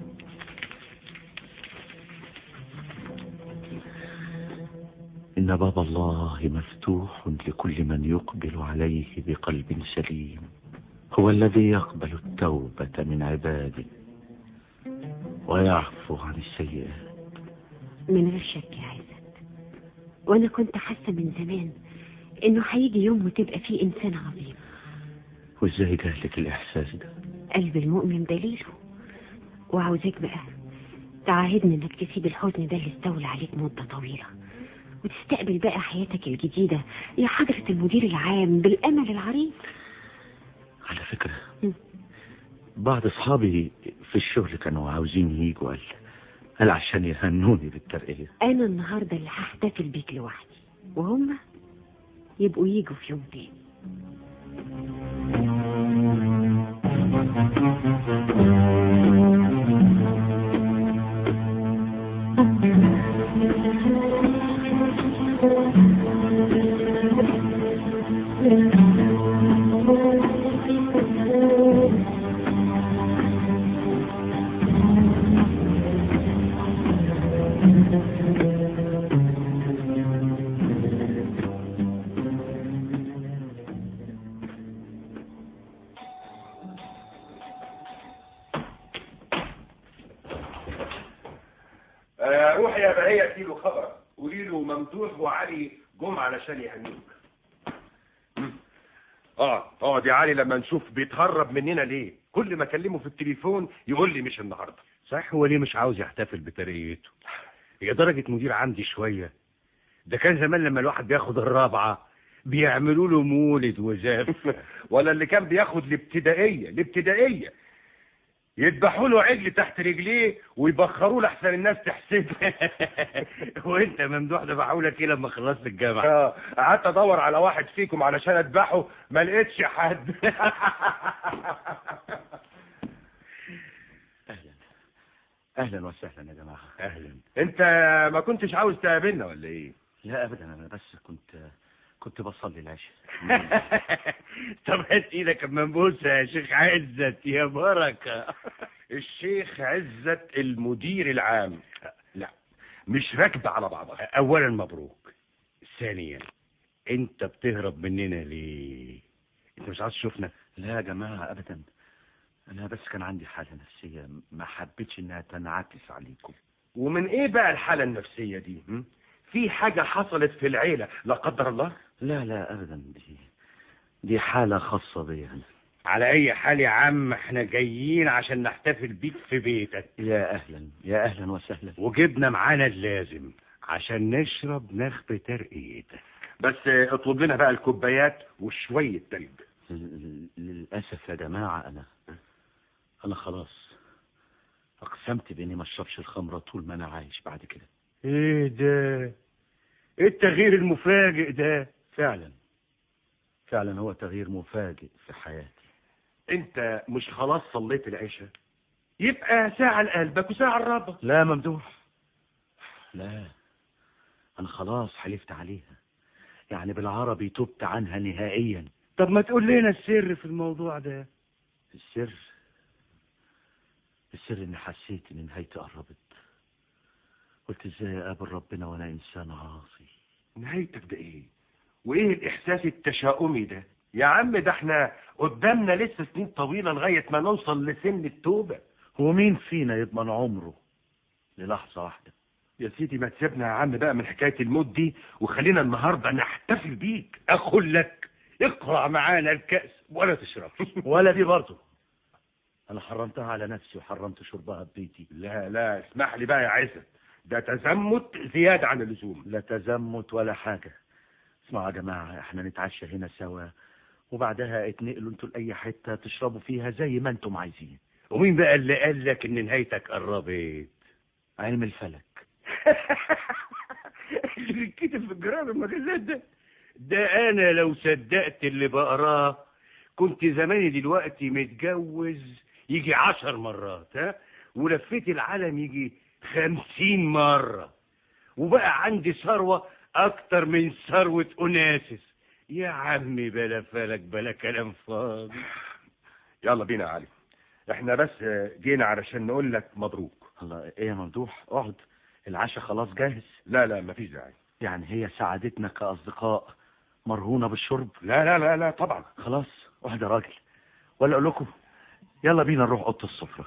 إن باب الله مفتوح لكل من يقبل عليه بقلب سليم هو الذي يقبل التوبة من عباده ويعفو عن السيئات من غير شك يا عزت وأنا كنت حاسة من زمان إنه هيجي يوم وتبقى فيه إنسان عظيم وإزاي جالك الإحساس ده قلب المؤمن دليله وعاوزاك بقى تعاهدني انك تسيب الحزن ده اللي استولى عليك مدة طويلة وتستقبل بقى حياتك الجديدة يا حضرة المدير العام بالأمل العريض على فكرة مم. بعض أصحابي في الشغل كانوا عاوزين يجوا قال قال عشان يهنوني بالترقية أنا النهاردة اللي هحتفل بيك لوحدي وهم يبقوا يجوا في يوم تاني آه، روحي يا بهية اديله خبر قولي له ممدوح وعلي جم علشان يهنوك مم. اه اقعد يا علي لما نشوف بيتهرب مننا ليه كل ما اكلمه في التليفون يقول لي مش النهارده صحيح هو ليه مش عاوز يحتفل بترقيته هي درجة مدير عندي شوية ده كان زمان لما الواحد بياخد الرابعة بيعملوا له مولد وزاف ولا اللي كان بياخد الابتدائيه الابتدائيه يذبحوا له عجل تحت رجليه ويبخروه لحسن الناس تحسده وانت ممدوح دفعوا لك ايه لما خلصت الجامعه اه قعدت ادور على واحد فيكم علشان اذبحه ما لقيتش حد اهلا اهلا وسهلا يا جماعه اهلا انت ما كنتش عاوز تقابلنا ولا ايه لا ابدا انا بس كنت كنت بصلي العشاء طب هات ايدك اما نبوسها يا شيخ عزت يا بركه الشيخ عزت المدير العام لا مش راكبه على بعضها اولا مبروك ثانيا انت بتهرب مننا ليه انت مش عايز تشوفنا لا يا جماعه ابدا انا بس كان عندي حاله نفسيه ما حبيتش انها تنعكس عليكم ومن ايه بقى الحاله النفسيه دي م? في حاجه حصلت في العيله لا قدر الله لا لا ابدا دي دي حاله خاصه بي انا على اي حال يا عم احنا جايين عشان نحتفل بيك في بيتك يا اهلا يا اهلا وسهلا وجبنا معانا اللازم عشان نشرب نخبة ترقيتك بس اطلب لنا بقى الكوبايات وشويه تلج ل- للاسف يا جماعه انا انا خلاص اقسمت باني ما اشربش الخمره طول ما انا عايش بعد كده ايه ده ايه التغيير المفاجئ ده فعلا فعلا هو تغيير مفاجئ في حياتي انت مش خلاص صليت العشاء يبقى ساعة لقلبك وساعة لربك لا ممدوح لا انا خلاص حلفت عليها يعني بالعربي تبت عنها نهائيا طب ما تقول لنا السر في الموضوع ده السر السر اني حسيت ان نهايتي قربت قلت ازاي اقابل ربنا وانا انسان عاصي نهايتك ده ايه وايه الاحساس التشاؤمي ده يا عم ده احنا قدامنا لسه سنين طويلة لغاية ما نوصل لسن التوبة ومين فينا يضمن عمره للحظة واحدة يا سيدي ما تسيبنا يا عم بقى من حكاية الموت دي وخلينا النهاردة نحتفل بيك اقول لك اقرع معانا الكأس ولا تشرب ولا دي برضه انا حرمتها على نفسي وحرمت شربها ببيتي لا لا اسمح لي بقى يا عزت ده تزمت زيادة عن اللزوم لا تزمت ولا حاجة اسمعوا يا جماعة احنا نتعشى هنا سوا وبعدها اتنقلوا انتوا لأي حتة تشربوا فيها زي ما انتم عايزين ومين بقى اللي قال لك ان نهايتك قربت علم الفلك اللي بيتكتب في الجرائد المجلات ده ده انا لو صدقت اللي بقراه كنت زماني دلوقتي متجوز يجي عشر مرات ها ولفيت العالم يجي خمسين مرة وبقى عندي ثروة أكتر من ثروة أناسس يا عمي بلا فلك بلا كلام فاضي يلا بينا يا علي احنا بس جينا علشان نقول لك مبروك الله ايه يا ممدوح اقعد العشاء خلاص جاهز لا لا مفيش داعي يعني هي سعادتنا كأصدقاء مرهونة بالشرب لا لا لا لا طبعا خلاص اقعد يا راجل ولا اقول لكم يلا بينا نروح اوضه السفره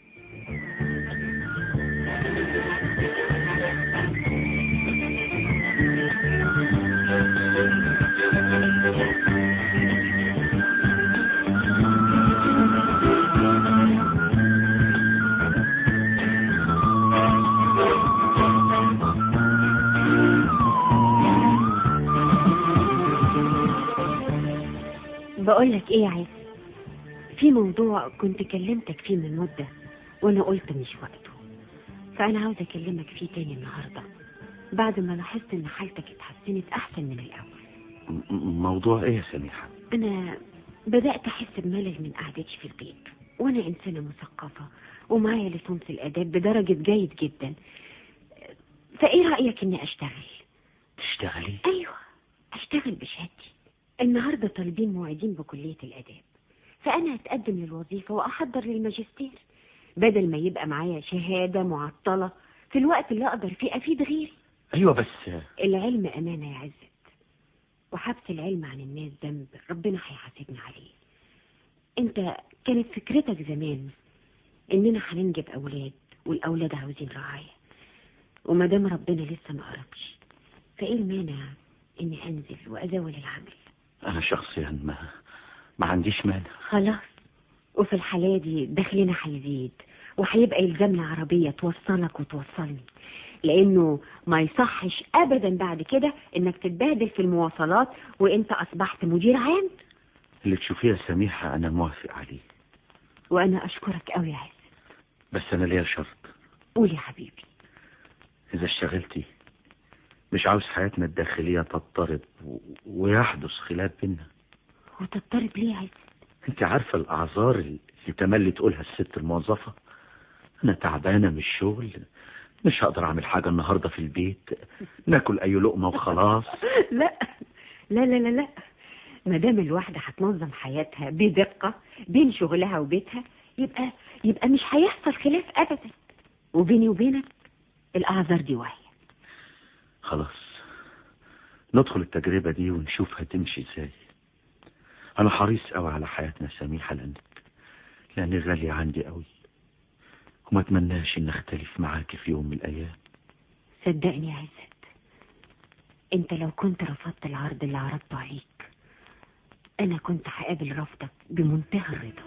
بقول لك ايه يا عز في موضوع كنت كلمتك فيه من مدة وانا قلت مش وقته فانا عاوزة اكلمك فيه تاني النهاردة بعد ما لاحظت ان حالتك اتحسنت احسن من الاول م- م- موضوع ايه يا سميحه انا بدأت احس بملل من قعدتي في البيت وانا انسانة مثقفة ومعايا لسانس الاداب بدرجة جيد جدا فايه رأيك اني اشتغل تشتغلي ايوه اشتغل بشهادتي النهارده طالبين موعدين بكليه الاداب فانا هتقدم للوظيفه واحضر للماجستير بدل ما يبقى معايا شهاده معطله في الوقت اللي اقدر فيه افيد غيري ايوه بس العلم امانه يا عزت وحبس العلم عن الناس ذنب ربنا هيحاسبنا عليه انت كانت فكرتك زمان اننا هننجب اولاد والاولاد عاوزين رعايه وما دام ربنا لسه ما قربش فايه المانع اني انزل وازاول العمل انا شخصيا ما ما عنديش مانع خلاص وفي الحالة دي دخلنا هيزيد وهيبقى يلزمنا عربية توصلك وتوصلني لانه ما يصحش ابدا بعد كده انك تتبهدل في المواصلات وانت اصبحت مدير عام اللي تشوفيه يا سميحه انا موافق عليه وانا اشكرك قوي يا عزت بس انا ليا شرط قول يا حبيبي اذا اشتغلتي مش عاوز حياتنا الداخلية تضطرب و... ويحدث خلاف بينا وتضطرب ليه يا عزت انت عارفة الاعذار اللي تملي تقولها الست الموظفة انا تعبانة من الشغل مش هقدر اعمل حاجة النهاردة في البيت ناكل اي لقمة وخلاص لا لا لا لا لا ما دام الواحدة هتنظم حياتها بدقة بين شغلها وبيتها يبقى يبقى مش هيحصل خلاف أبدا وبيني وبينك الأعذار دي واهية خلاص ندخل التجربة دي ونشوف هتمشي ازاي انا حريص قوي على حياتنا سميحة لانك لاني غالية عندي قوي وما اتمناش ان اختلف معاكي في يوم من الايام صدقني يا عزت انت لو كنت رفضت العرض اللي عرضته عليك انا كنت هقابل رفضك بمنتهى الرضا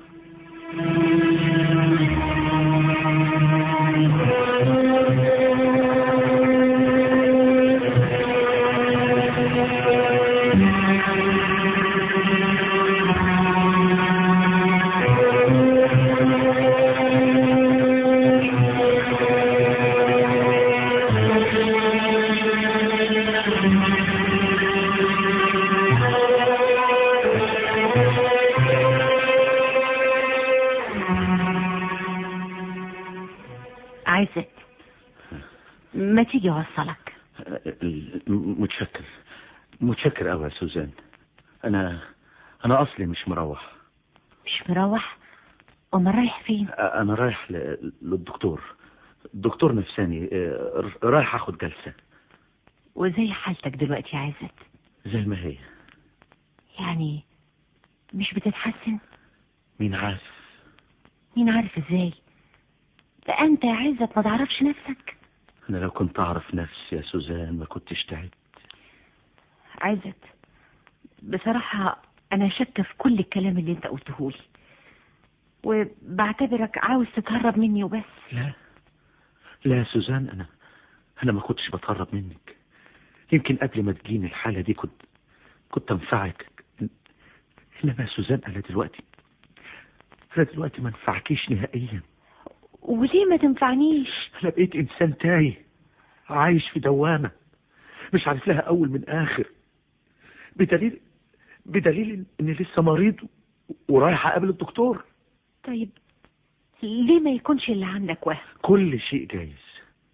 عزت ما تيجي اوصلك متشكر متشكر قوي يا سوزان انا انا اصلي مش مروح مش مروح امال رايح فين انا رايح ل- للدكتور دكتور نفساني آه، رايح اخد جلسة وزي حالتك دلوقتي يا عزت زي ما هي يعني مش بتتحسن مين عارف مين عارف ازاي ده انت يا عزت ما تعرفش نفسك انا لو كنت اعرف نفسي يا سوزان ما كنتش تعبت عزت بصراحة أنا شاكة في كل الكلام اللي أنت قلته لي وبعتبرك عاوز تتهرب مني وبس لا لا يا سوزان انا انا ما كنتش بتهرب منك يمكن قبل ما تجيني الحالة دي كنت كنت انفعك انما يا سوزان انا دلوقتي انا دلوقتي ما انفعكيش نهائيا وليه ما تنفعنيش انا بقيت انسان تايه عايش في دوامة مش عارف لها اول من اخر بدليل بدليل اني لسه مريض ورايح اقابل الدكتور طيب ليه ما يكونش اللي عندك وهم كل شيء جايز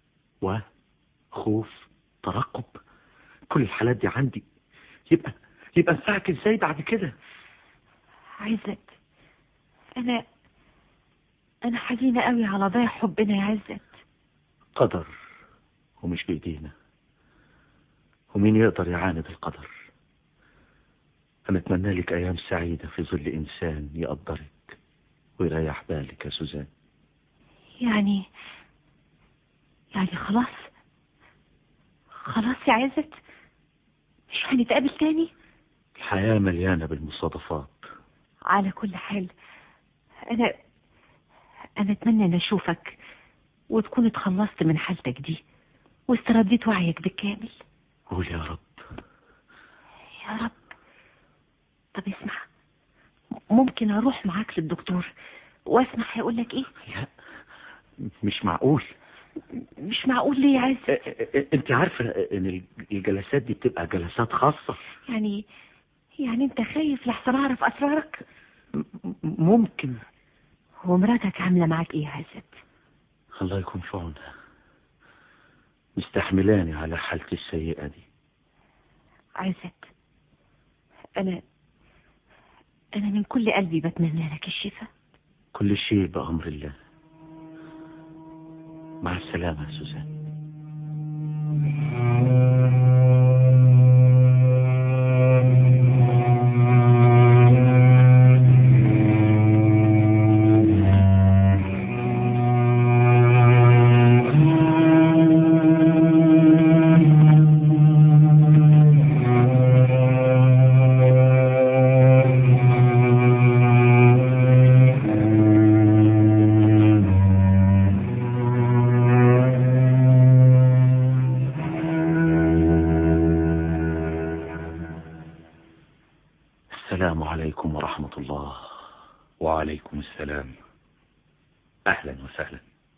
وخوف ترقب كل الحالات دي عندي يبقى يبقى انفعك ازاي بعد كده عزت أنا أنا حزينة قوي على ضيع حبنا يا عزت قدر ومش بايدينا ومين يقدر يعاند القدر انا اتمنى لك ايام سعيدة في ظل انسان يقدرك ويريح بالك يا سوزان يعني يعني خلاص خلاص يا عزت مش هنتقابل تاني الحياة مليانة بالمصادفات على كل حال أنا أنا أتمنى أن أشوفك وتكون اتخلصت من حالتك دي واسترديت وعيك بالكامل قول يا رب يا رب طب اسمع ممكن أروح معاك للدكتور واسمع هيقول لك إيه لا مش معقول مش معقول ليه يا عز ا- ا- انت عارفة ان الجلسات دي بتبقى جلسات خاصة يعني يعني أنت خايف لحسن أعرف أسرارك م- ممكن ومراتك عاملة معاك إيه يا عزت الله يكون في عونها مستحملاني على حالتي السيئة دي عزت أنا أنا من كل قلبي بتمنى لك الشفاء كل شيء بأمر الله مع السلامة يا سوزان السلام عليكم ورحمة الله وعليكم السلام أهلا وسهلا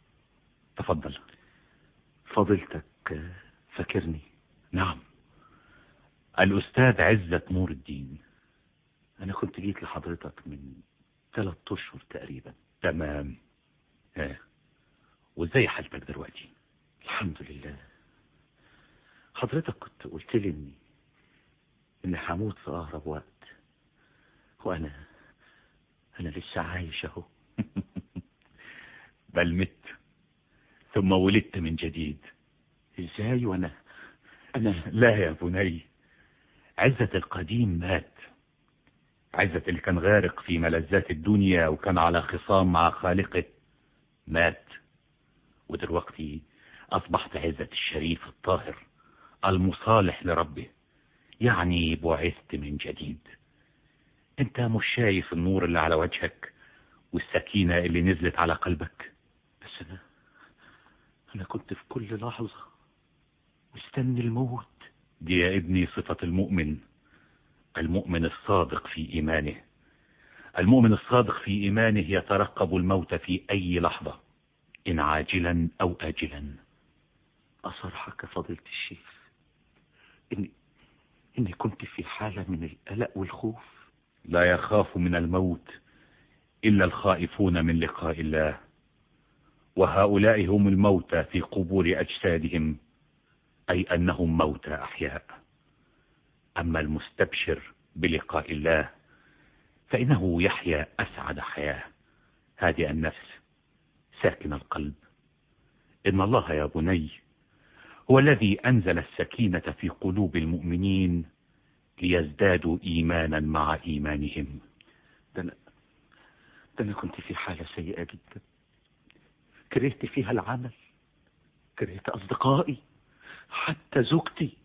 تفضل فضيلتك آه، فاكرني نعم الأستاذ عزت نور الدين انا كنت جيت لحضرتك من ثلاث اشهر تقريبا تمام ها وازاي حالتك دلوقتي الحمد لله حضرتك كنت قلت لي اني اني هموت في اقرب وقت وانا انا لسه عايش اهو بل مت ثم ولدت من جديد ازاي وانا انا لا يا بني عزة القديم مات عزة اللي كان غارق في ملذات الدنيا وكان على خصام مع خالقه مات ودلوقتي أصبحت عزة الشريف الطاهر المصالح لربه يعني بعثت من جديد انت مش شايف النور اللي على وجهك والسكينة اللي نزلت على قلبك بس انا انا كنت في كل لحظة مستني الموت دي يا ابني صفة المؤمن المؤمن الصادق في إيمانه المؤمن الصادق في إيمانه يترقب الموت في أي لحظة إن عاجلا أو آجلا أصرحك يا فضيلة الشيخ إني إني كنت في حالة من القلق والخوف لا يخاف من الموت إلا الخائفون من لقاء الله وهؤلاء هم الموتى في قبور أجسادهم أي أنهم موتى أحياء أما المستبشر بلقاء الله فإنه يحيا أسعد حياة هادئ النفس ساكن القلب إن الله يا بني هو الذي أنزل السكينة في قلوب المؤمنين ليزدادوا إيمانا مع إيمانهم ده أنا ده أنا كنت في حالة سيئة جدا كرهت فيها العمل كرهت أصدقائي حتى زوجتي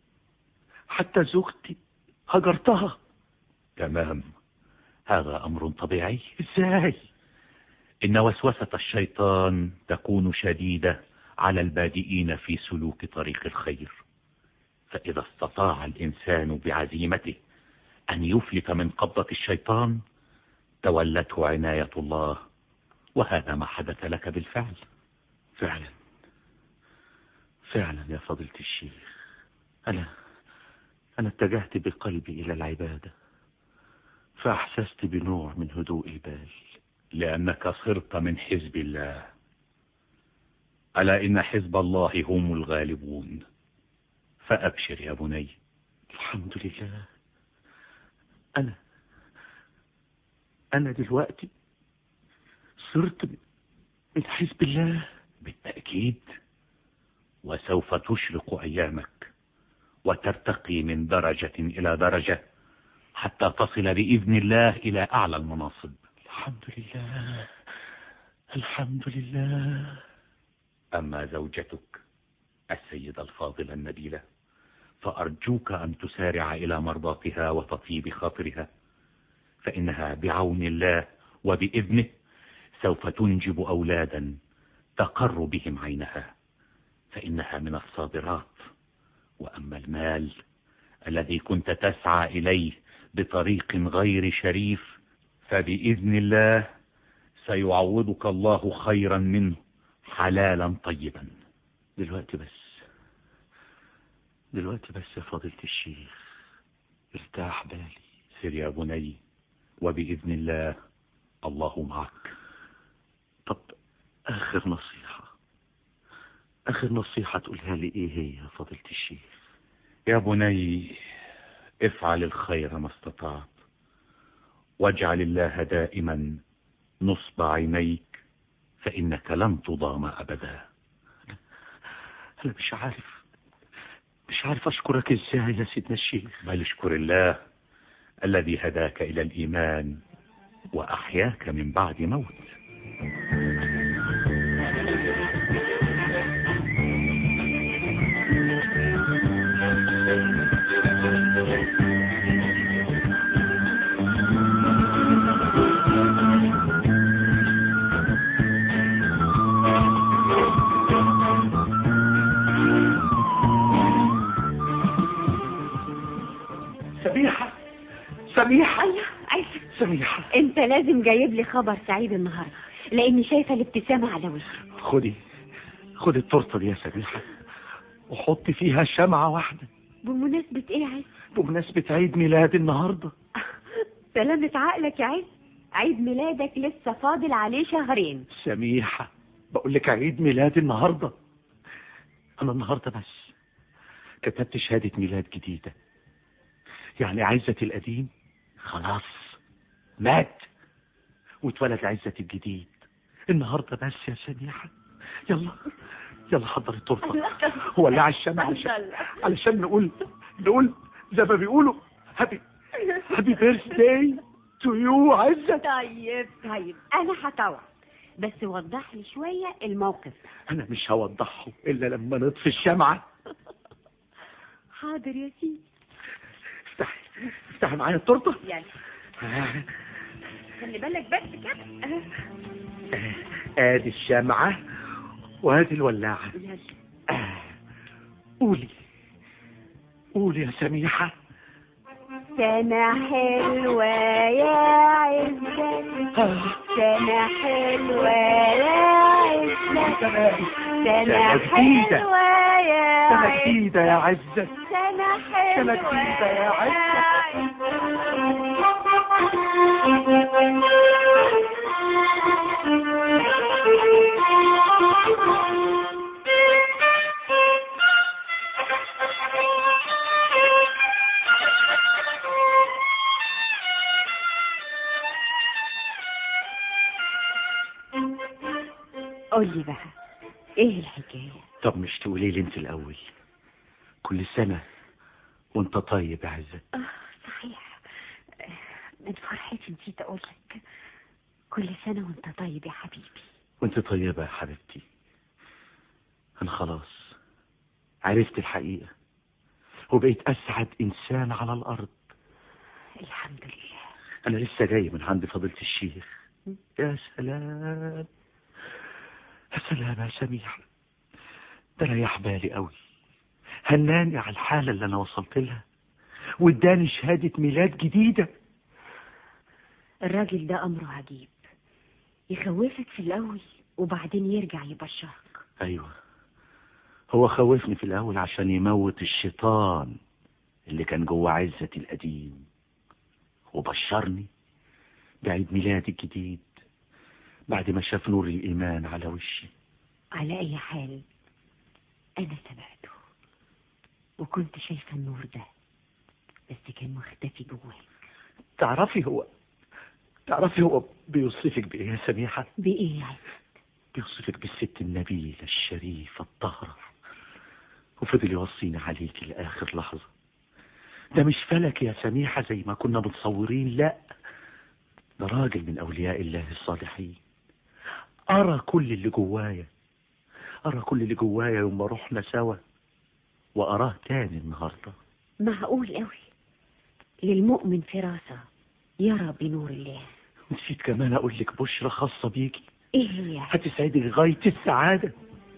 حتى زوجتي هجرتها تمام هذا أمر طبيعي ازاي إن وسوسة الشيطان تكون شديدة على البادئين في سلوك طريق الخير فإذا استطاع الإنسان بعزيمته أن يفلت من قبضة الشيطان تولته عناية الله وهذا ما حدث لك بالفعل فعلا فعلا يا فضيلة الشيخ أنا أنا اتجهت بقلبي إلى العبادة فأحسست بنوع من هدوء البال لأنك صرت من حزب الله ألا إن حزب الله هم الغالبون فأبشر يا بني الحمد لله أنا أنا دلوقتي صرت من حزب الله بالتأكيد وسوف تشرق أيامك وترتقي من درجة إلى درجة حتى تصل بإذن الله إلى أعلى المناصب الحمد لله الحمد لله أما زوجتك السيدة الفاضلة النبيلة فأرجوك أن تسارع إلى مرضاتها وتطيب خاطرها فإنها بعون الله وبإذنه سوف تنجب أولادا تقر بهم عينها فإنها من الصابرات وأما المال الذي كنت تسعى إليه بطريق غير شريف فبإذن الله سيعوضك الله خيرا منه حلالا طيبا دلوقتي بس دلوقتي بس يا فضيلة الشيخ ارتاح بالي سر يا بني وبإذن الله الله معك طب آخر نصيحة آخر نصيحة تقولها لي إيه هي يا فضيلة الشيخ يا بني افعل الخير ما استطعت واجعل الله دائما نصب عينيك فإنك لن تضام أبدا أنا مش عارف مش عارف أشكرك إزاي يا سيدنا الشيخ بل اشكر الله الذي هداك إلى الإيمان وأحياك من بعد موت سميحة سميحة الله عايزة سميحة انت لازم جايب لي خبر سعيد النهارده لاني شايفه الابتسامه على وشك خدي خد التورته دي يا سميحه وحط فيها شمعه واحده بمناسبة ايه يا عز بمناسبه عيد ميلاد النهارده سلامة عقلك يا عز عيد ميلادك لسه فاضل عليه شهرين سميحه بقول لك عيد ميلاد النهارده انا النهارده بس كتبت شهاده ميلاد جديده يعني عزة القديم خلاص مات واتولد عزة الجديد النهارده بس يا سميحه يلا يلا حضر التورته ولع الشمع علشان علشان نقول نقول زي ما بيقولوا هابي هابي بيرث داي تو يو عزة طيب طيب انا هطوع بس وضح لي شوية الموقف انا مش هوضحه الا لما نطفي الشمعة حاضر يا سيدي افتحي افتحي معايا التورته يعني آه، خلي بالك بس كده آه، ادي الشمعة وادي الولاعة يلا آه، قولي قولي يا سميحة سنة حلوة يا عزة آه، سنة حلوة يا عزة تمام سنة سنة جديدة. حلوة يا سنة عزة جديدة يا عزة سنة حلوة جديدة يا عزة. قول لي بقى ايه الحكاية طب مش تقولي لي انت الاول كل سنة وانت طيب يا عزة اه صحيح آه، من فرحتي نسيت اقول لك كل سنة وانت طيب يا حبيبي وانت طيبة يا حبيبتي انا خلاص عرفت الحقيقة وبقيت اسعد انسان على الارض الحمد لله انا لسه جاي من عند فضيلة الشيخ يا سلام يا سلام يا سميح ده ريح بالي قوي هناني على الحالة اللي انا وصلت لها واداني شهادة ميلاد جديدة الراجل ده امره عجيب يخوفك في الاول وبعدين يرجع يبشرك ايوه هو خوفني في الاول عشان يموت الشيطان اللي كان جوه عزة القديم وبشرني بعيد ميلادي الجديد بعد ما شاف نور الايمان على وشي على اي حال انا سمعته وكنت شايفه النور ده بس كان مختفي جواك تعرفي هو تعرفي هو بيوصفك بايه يا سميحة بايه يعني بيوصفك بالست النبيلة الشريفة الطاهرة وفضل يوصيني عليكي لآخر لحظة ده مش فلك يا سميحة زي ما كنا متصورين لا ده راجل من أولياء الله الصالحين أرى كل اللي جوايا أرى كل اللي جوايا يوم ما رحنا سوا وأراه تاني النهاردة معقول قوي للمؤمن فراسة يرى بنور الله نسيت كمان أقول لك بشرة خاصة بيكي ايه هي هتسعدك غاية السعادة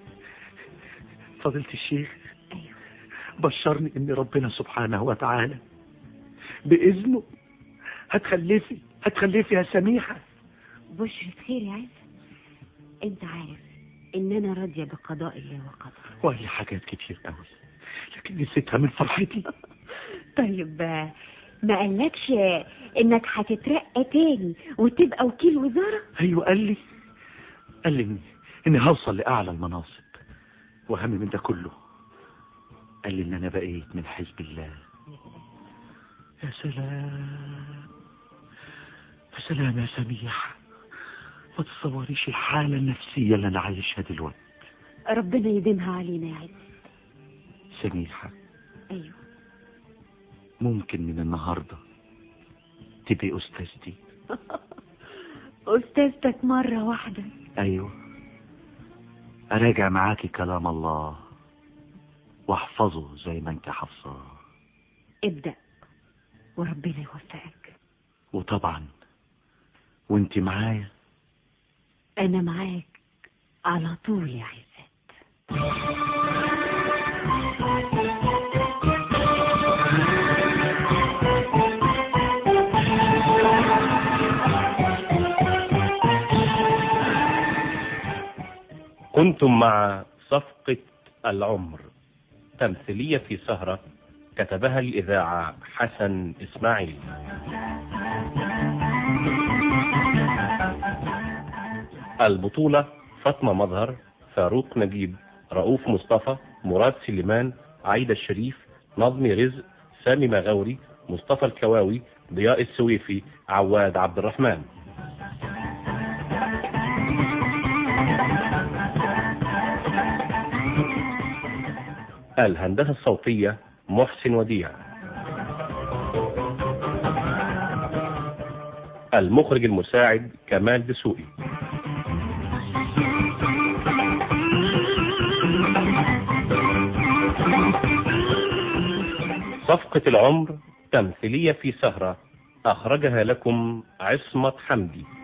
فضيلة الشيخ ايوه بشرني ان ربنا سبحانه وتعالى باذنه هتخلفي هتخلفي يا سميحة بشرة خير يا عز انت عارف ان انا راضية بقضاء الله وقدره وهي حاجات كتير قوي لكن نسيتها من فرحتي طيب آه، ما قالكش انك هتترقى تاني وتبقى وكيل وزارة ايوه قال لي قال لي إني- اني هوصل لاعلى المناصب واهم من ده كله قال لي ان انا بقيت من حزب الله يا سلام يا سلام يا سميح ما تتصوريش الحالة النفسية اللي انا عايشها دلوقتي ربنا يديمها علينا يا عز سميحة ايوه ممكن من النهاردة تبقي أستاذتي استاذتك مرة واحدة أيوة أراجع معاكي كلام الله واحفظه زي ما انت حافظاه ابدأ وربنا يوفقك وطبعا وانت معايا انا معاك على طول يا عزت كنتم مع صفقة العمر تمثيلية في سهرة كتبها الإذاعة حسن إسماعيل البطولة فاطمة مظهر فاروق نجيب رؤوف مصطفى مراد سليمان عايدة الشريف نظمي رزق سامي مغاوري مصطفى الكواوي ضياء السويفي عواد عبد الرحمن الهندسة الصوتية محسن وديع المخرج المساعد كمال دسوقي صفقة العمر تمثيلية في سهرة أخرجها لكم عصمت حمدي